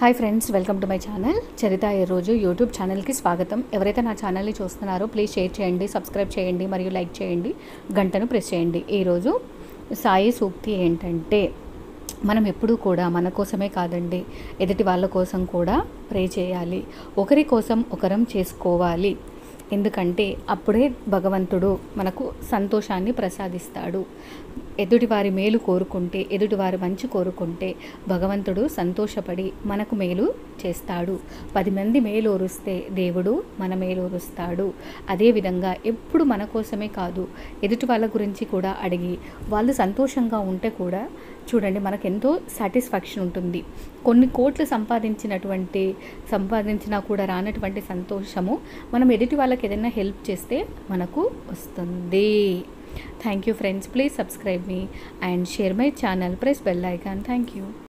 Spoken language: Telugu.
hi friends welcome to my channel Charitha ఈ రోజు యూట్యూబ్ ఛానల్కి స్వాగతం ఎవరైతే నా ఛానల్ని చూస్తున్నారో ప్లీజ్ షేర్ చేయండి సబ్స్క్రైబ్ చేయండి మరియు లైక్ చేయండి గంటను ప్రెస్ చేయండి ఈరోజు సాయి సూక్తి ఏంటంటే మనం ఎప్పుడూ కూడా మన కోసమే కాదండి ఎదుటి వాళ్ళ కోసం కూడా ప్రే చేయాలి ఒకరి కోసం ఒకరం చేసుకోవాలి ఎందుకంటే అప్పుడే భగవంతుడు మనకు సంతోషాన్ని ప్రసాదిస్తాడు ఎదుటివారి మేలు కోరుకుంటే ఎదుటివారి మంచి కోరుకుంటే భగవంతుడు సంతోషపడి మనకు మేలు చేస్తాడు పది మంది మేలు ఓరుస్తే దేవుడు మన మేలు ఓరుస్తాడు అదేవిధంగా ఎప్పుడు మన కోసమే కాదు ఎదుటి వాళ్ళ గురించి కూడా అడిగి వాళ్ళు సంతోషంగా ఉంటే కూడా చూడండి మనకు ఎంతో సాటిస్ఫాక్షన్ ఉంటుంది కొన్ని కోట్లు సంపాదించినటువంటి సంపాదించినా కూడా రానటువంటి సంతోషము మనం ఎదుటి వాళ్ళకి ఏదైనా హెల్ప్ చేస్తే మనకు వస్తుంది thank you friends please subscribe me and share my channel press bell icon thank you